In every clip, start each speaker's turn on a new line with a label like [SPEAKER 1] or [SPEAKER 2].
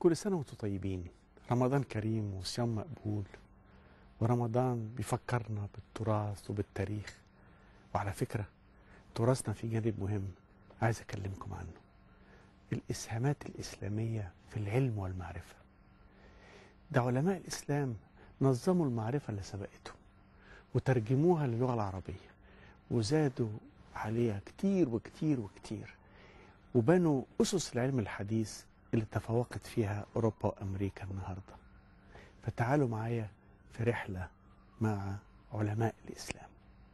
[SPEAKER 1] كل سنة وانتم طيبين رمضان كريم وصيام مقبول ورمضان بيفكرنا بالتراث وبالتاريخ وعلى فكرة تراثنا في جانب مهم عايز أكلمكم عنه الإسهامات الإسلامية في العلم والمعرفة ده علماء الإسلام نظموا المعرفة اللي سبقتهم وترجموها للغة العربية وزادوا عليها كتير وكتير وكتير وبنوا أسس العلم الحديث اللي تفوقت فيها أوروبا وأمريكا النهاردة فتعالوا معايا في رحلة مع علماء الإسلام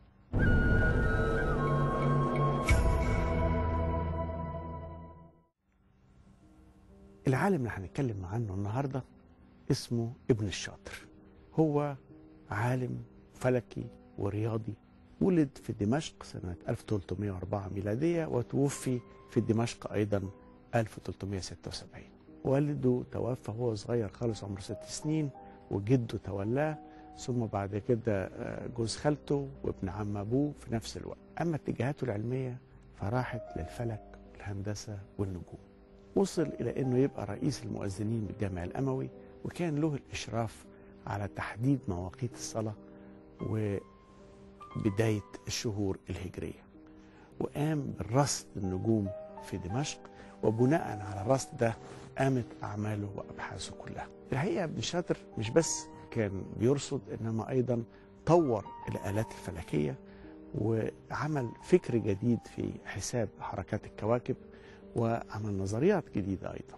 [SPEAKER 1] العالم اللي هنتكلم عنه النهاردة اسمه ابن الشاطر هو عالم فلكي ورياضي ولد في دمشق سنة 1304 ميلادية وتوفي في دمشق أيضا 1376 والده توفى وهو صغير خالص عمره ست سنين وجده تولاه ثم بعد كده جوز خالته وابن عم ابوه في نفس الوقت اما اتجاهاته العلميه فراحت للفلك والهندسه والنجوم وصل الى انه يبقى رئيس المؤذنين بالجامع الاموي وكان له الاشراف على تحديد مواقيت الصلاه وبدايه الشهور الهجريه وقام بالرصد النجوم في دمشق وبناء على الرصد ده قامت اعماله وابحاثه كلها. الحقيقه ابن شاطر مش بس كان بيرصد انما ايضا طور الالات الفلكيه وعمل فكر جديد في حساب حركات الكواكب وعمل نظريات جديده ايضا.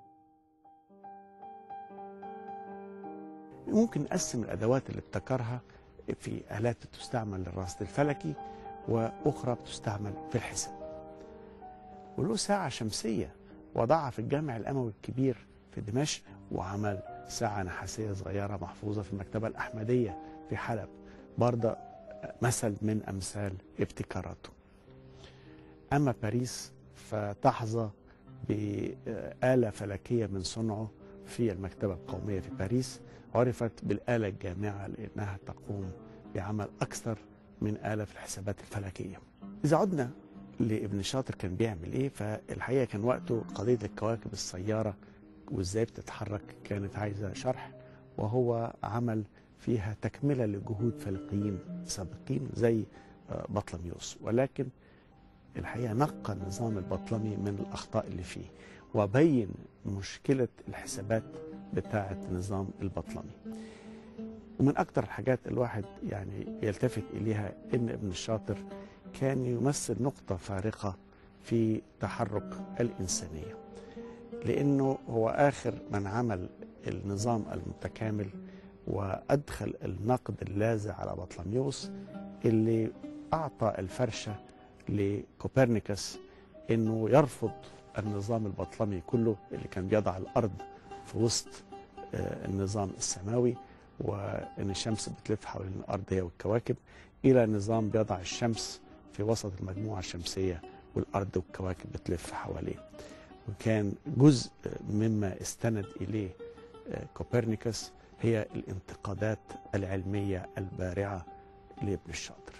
[SPEAKER 1] ممكن نقسم الادوات اللي ابتكرها في الات تستعمل للرصد الفلكي واخرى بتستعمل في الحساب. وله ساعة شمسية وضعها في الجامع الأموي الكبير في دمشق وعمل ساعة نحاسية صغيرة محفوظة في المكتبة الأحمدية في حلب برضه مثل من أمثال ابتكاراته أما باريس فتحظى بآلة فلكية من صنعه في المكتبة القومية في باريس عرفت بالآلة الجامعة لأنها تقوم بعمل أكثر من آلة في الحسابات الفلكية إذا عدنا لابن شاطر كان بيعمل ايه فالحقيقه كان وقته قضيه الكواكب السياره وازاي بتتحرك كانت عايزه شرح وهو عمل فيها تكمله لجهود فلكيين سابقين زي بطلميوس ولكن الحقيقه نقى النظام البطلمي من الاخطاء اللي فيه وبين مشكله الحسابات بتاعه النظام البطلمي ومن اكتر الحاجات الواحد يعني يلتفت اليها ان ابن الشاطر كان يمثل نقطة فارقة في تحرك الإنسانية لأنه هو آخر من عمل النظام المتكامل وأدخل النقد اللاذع على بطلميوس اللي أعطى الفرشة لكوبرنيكوس أنه يرفض النظام البطلمي كله اللي كان بيضع الأرض في وسط النظام السماوي وأن الشمس بتلف حوالين الأرض هي والكواكب إلى نظام بيضع الشمس في وسط المجموعة الشمسية والأرض والكواكب بتلف حواليه وكان جزء مما استند إليه كوبرنيكوس هي الانتقادات العلمية البارعة لابن الشاطر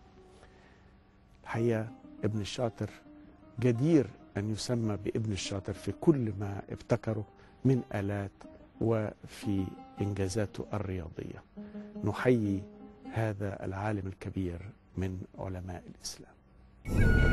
[SPEAKER 1] الحقيقة ابن الشاطر جدير أن يسمى بابن الشاطر في كل ما ابتكره من آلات وفي إنجازاته الرياضية نحيي هذا العالم الكبير من علماء الإسلام